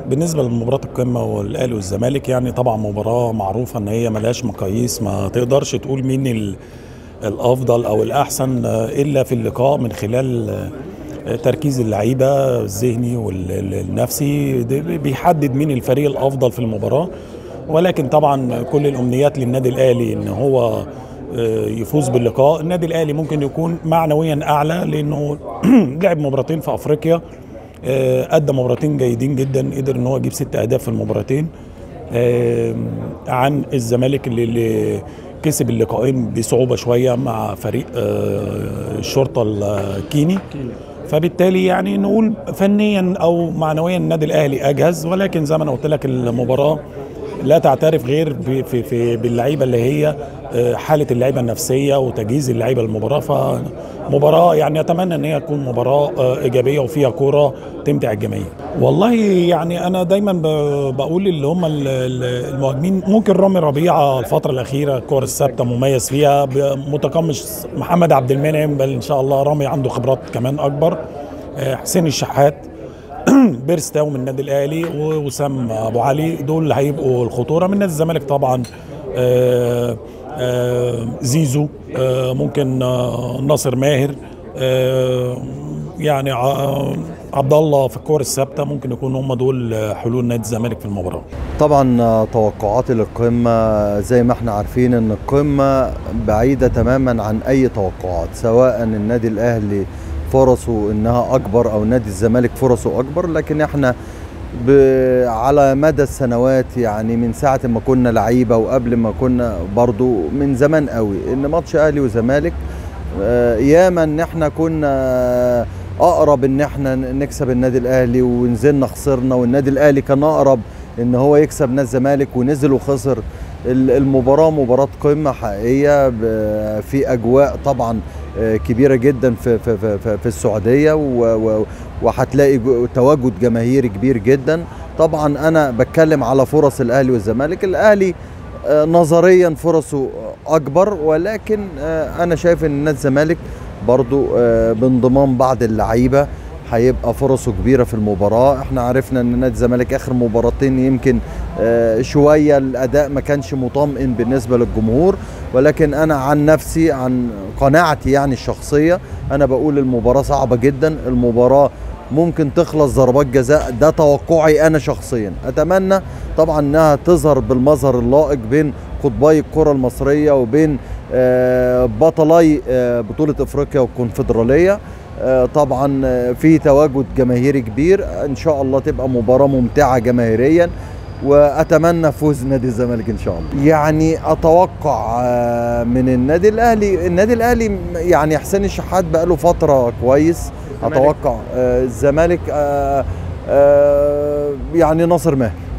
بالنسبه لمباراه القمه والاهلي والزمالك يعني طبعا مباراه معروفه ان هي ملهاش مقاييس ما تقدرش تقول مين ال- الافضل او الاحسن آه، الا في اللقاء من خلال آه، تركيز اللعيبه الذهني والنفسي ده بيحدد مين الفريق الافضل في المباراه ولكن طبعا كل الامنيات للنادي الاهلي ان هو آه، يفوز باللقاء النادي الاهلي ممكن يكون معنويا اعلى لانه لعب مباراتين في افريقيا آه، ادى مباراتين جيدين جدا قدر ان هو يجيب ست اهداف في المباراتين آه، عن الزمالك اللي, اللي كسب اللقاءين بصعوبه شويه مع فريق آه، الشرطه الكيني فبالتالي يعني نقول فنيا او معنويا النادي الاهلي اجهز ولكن زي ما انا قلت لك المباراه لا تعترف غير ب- في في باللعيبه اللي هي آه، حاله اللعيبه النفسيه وتجهيز اللعيبه للمباراه فمباراه يعني اتمنى ان هي تكون مباراه آه، ايجابيه وفيها كوره تمتع الجماهير. والله يعني انا دايما ب- بقول اللي هم ال- ال- المهاجمين ممكن رامي ربيعه الفتره الاخيره الكور الثابته مميز فيها ب- متقمص محمد عبد المنعم بل ان شاء الله رامي عنده خبرات كمان اكبر آه، حسين الشحات بيرستاو من النادي الاهلي ووسام ابو علي دول اللي هيبقوا الخطوره من نادي الزمالك طبعا آه، آه، زيزو آه، ممكن آه، ناصر ماهر آه، يعني ع- عبد الله في الكور الثابته ممكن يكون هم دول حلول نادي الزمالك في المباراه طبعا آه، توقعاتي للقمة زي ما احنا عارفين ان القمة بعيدة تماما عن اي توقعات سواء النادي الاهلي فرصه انها اكبر او نادي الزمالك فرصه اكبر لكن احنا ب... على مدى السنوات يعني من ساعة ما كنا لعيبة وقبل ما كنا برضو من زمان قوي ان ماتش اهلي وزمالك آه، ياما ان احنا كنا اقرب ان احنا نكسب النادي الاهلي ونزلنا خسرنا والنادي الاهلي كان اقرب ان هو يكسب نادي الزمالك ونزل وخسر ال- المباراه مباراه قمه حقيقيه ب- في اجواء طبعا آه، كبيره جدا في في في, في, في السعوديه و- و- وهتلاقي جو- تواجد جماهيري كبير جدا طبعا انا بتكلم على فرص الاهلي والزمالك الاهلي آه، نظريا فرصه اكبر ولكن آه، انا شايف ان نادي الزمالك برضو آه، بانضمام بعض اللعيبه هيبقى فرصه كبيره في المباراه احنا عرفنا ان نادي الزمالك اخر مباراتين يمكن آه، شويه الاداء ما كانش مطمئن بالنسبه للجمهور ولكن انا عن نفسي عن قناعتي يعني الشخصيه انا بقول المباراه صعبه جدا المباراه ممكن تخلص ضربات جزاء ده توقعي انا شخصيا اتمنى طبعا انها تظهر بالمظهر اللائق بين قطبي الكره المصريه وبين آه، بطلي آه، بطوله افريقيا والكونفدراليه آه، طبعا آه، في تواجد جماهيري كبير ان شاء الله تبقى مباراه ممتعه جماهيريا واتمنى فوز نادي الزمالك ان شاء الله يعني اتوقع آه، من النادي الاهلي النادي الاهلي يعني حسين الشحات بقاله فتره كويس اتوقع آه، الزمالك آه، آه، يعني ناصر ماهر